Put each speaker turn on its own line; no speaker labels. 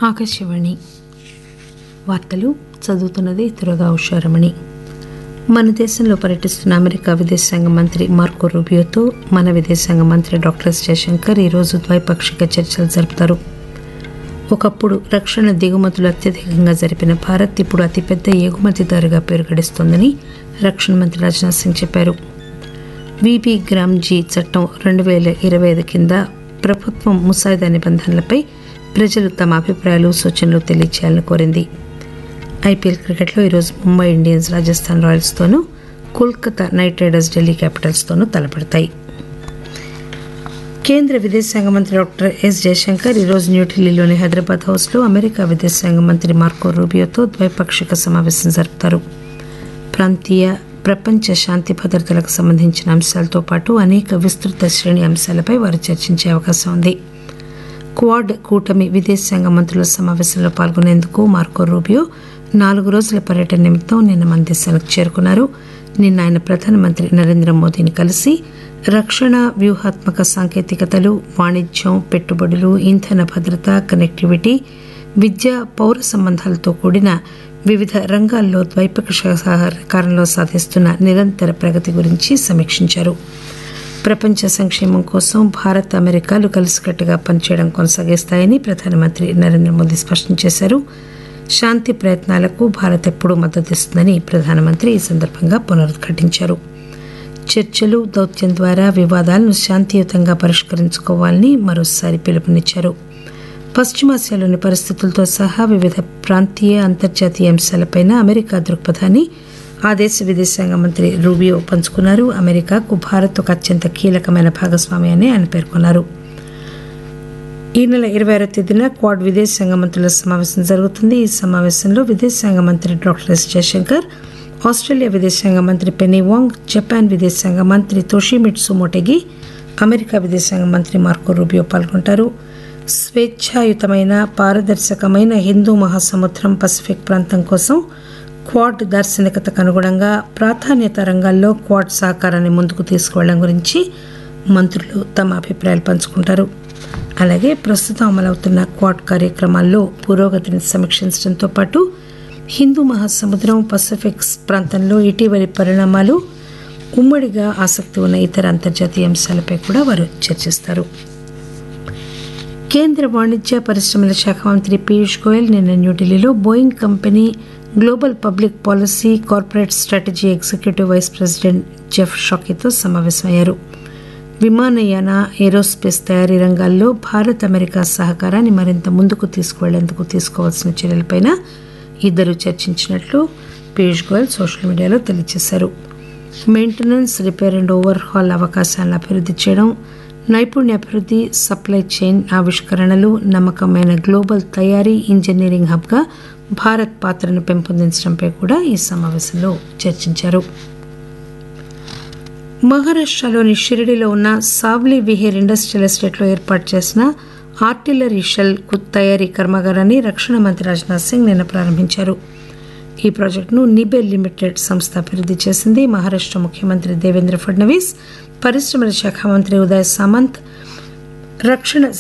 ఆకాశవాణి వార్తలు చదువుతున్నది తురగా ఉషారమణి మన దేశంలో పర్యటిస్తున్న అమెరికా విదేశాంగ మంత్రి మార్కో రూబియోతో మన విదేశాంగ మంత్రి డాక్టర్ ఎస్ జయశంకర్ ఈరోజు ద్వైపాక్షిక చర్చలు జరుపుతారు ఒకప్పుడు రక్షణ దిగుమతులు అత్యధికంగా జరిపిన భారత్ ఇప్పుడు అతిపెద్ద ఎగుమతిదారుగా పేరు గడిస్తోందని రక్షణ మంత్రి రాజ్నాథ్ సింగ్ చెప్పారు విబి గ్రామ్ జీ చట్టం రెండు వేల ఇరవై ఐదు కింద ప్రభుత్వం ముసాయిదా నిబంధనలపై ప్రజలు తమ అభిప్రాయాలు సూచనలు తెలియచేయాలని కోరింది ఐపీఎల్ క్రికెట్లో ఈరోజు ముంబై ఇండియన్స్ రాజస్థాన్ రాయల్స్తోనూ కోల్కతా నైట్ రైడర్స్ ఢిల్లీ క్యాపిటల్స్తోనూ తలపడతాయి కేంద్ర విదేశాంగ మంత్రి డాక్టర్ ఎస్ జయశంకర్ ఈరోజు న్యూఢిల్లీలోని హైదరాబాద్ హౌస్లో అమెరికా విదేశాంగ మంత్రి మార్కో రూబియోతో ద్వైపాక్షిక సమావేశం జరుపుతారు ప్రాంతీయ ప్రపంచ శాంతి భద్రతలకు సంబంధించిన అంశాలతో పాటు అనేక విస్తృత శ్రేణి అంశాలపై వారు చర్చించే అవకాశం ఉంది క్వాడ్ కూటమి విదేశాంగ మంత్రుల సమావేశంలో పాల్గొనేందుకు మార్కో రూబియో నాలుగు రోజుల పర్యటన నిమిత్తం నిన్న మన దేశానికి చేరుకున్నారు నిన్న ఆయన ప్రధానమంత్రి నరేంద్ర మోదీని కలిసి రక్షణ వ్యూహాత్మక సాంకేతికతలు వాణిజ్యం పెట్టుబడులు ఇంధన భద్రత కనెక్టివిటీ విద్య పౌర సంబంధాలతో కూడిన వివిధ రంగాల్లో ద్వైపాక్షిక సహకారంలో సాధిస్తున్న నిరంతర ప్రగతి గురించి సమీక్షించారు ప్రపంచ సంక్షేమం కోసం భారత్ అమెరికాలు కలిసికట్టుగా పనిచేయడం కొనసాగిస్తాయని ప్రధానమంత్రి నరేంద్ర మోదీ స్పష్టం చేశారు శాంతి ప్రయత్నాలకు భారత్ ఎప్పుడూ మద్దతిస్తుందని ప్రధానమంత్రి ఈ సందర్భంగా పునరుద్ఘాటించారు చర్చలు దౌత్యం ద్వారా వివాదాలను శాంతియుతంగా పరిష్కరించుకోవాలని మరోసారి పిలుపునిచ్చారు పశ్చిమాసియాలోని పరిస్థితులతో సహా వివిధ ప్రాంతీయ అంతర్జాతీయ అంశాలపై అమెరికా దృక్పథాన్ని ఆ దేశ విదేశాంగ మంత్రి రూబియో పంచుకున్నారు అమెరికాకు భారత్ ఒక అత్యంత కీలకమైన భాగస్వామి అని ఆయన పేర్కొన్నారు ఈ నెల ఇరవై ఆరో తేదీన క్వాడ్ విదేశాంగ మంత్రుల సమావేశం జరుగుతుంది ఈ సమావేశంలో విదేశాంగ మంత్రి డాక్టర్ ఎస్ జయశంకర్ ఆస్ట్రేలియా విదేశాంగ మంత్రి పెనీ వాంగ్ జపాన్ విదేశాంగ మంత్రి తోషిమిట్సు మోటెగి అమెరికా విదేశాంగ మంత్రి మార్కో రూబియో పాల్గొంటారు స్వేచ్ఛాయుతమైన పారదర్శకమైన హిందూ మహాసముద్రం పసిఫిక్ ప్రాంతం కోసం క్వాడ్ దార్శనికతకు అనుగుణంగా ప్రాధాన్యత రంగాల్లో క్వాడ్ సహకారాన్ని ముందుకు తీసుకువెళ్లడం గురించి మంత్రులు తమ అభిప్రాయాలు పంచుకుంటారు అలాగే ప్రస్తుతం అమలవుతున్న క్వాడ్ కార్యక్రమాల్లో పురోగతిని సమీక్షించడంతో పాటు హిందూ మహాసముద్రం పసిఫిక్ ప్రాంతంలో ఇటీవలి పరిణామాలు ఉమ్మడిగా ఆసక్తి ఉన్న ఇతర అంతర్జాతీయ అంశాలపై కూడా వారు చర్చిస్తారు కేంద్ర వాణిజ్య పరిశ్రమల శాఖ మంత్రి పీయూష్ గోయల్ నిన్న న్యూఢిల్లీలో Boeing company global public policy corporate strategy executive vice president Jeff షాకీతో సమావేశమయ్యారు విమానయాన ఏరోస్పేస్ తయారీ రంగాల్లో భారత్ అమెరికా సహకారాన్ని మరింత ముందుకు తీసుకువెళ్లేందుకు తీసుకోవాల్సిన చర్యలపై ఇద్దరు చర్చించినట్లు పీయూష్ గోయల్ సోషల్ మీడియాలో తెలియజేశారు maintenance repair and overhaul అవకాశాలను అభివృద్ధి చేయడం నైపుణ్యాభివృద్ధి సప్లై చైన్ ఆవిష్కరణలు నమ్మకమైన గ్లోబల్ తయారీ ఇంజనీరింగ్ హబ్గా భారత్ పాత్రను పెంపొందించడంపై కూడా ఈ సమావేశంలో చర్చించారు మహారాష్టలోని షిరిడిలో ఉన్న సావ్లీ విహేర్ ఇండస్ట్రియల్ ఎస్టేట్లో ఏర్పాటు చేసిన ఆర్టిలరీ షెల్ తయారీ కర్మాగారాన్ని రక్షణ మంత్రి రాజ్నాథ్ సింగ్ నిన్న ప్రారంభించారు ఈ ప్రాజెక్టును నిబెల్ లిమిటెడ్ సంస్థ అభివృద్ధి చేసింది మహారాష్ట ముఖ్యమంత్రి దేవేంద్ర ఫడ్నవీస్ పరిశ్రమల శాఖ మంత్రి ఉదయ్ సామంత్ రక్షణ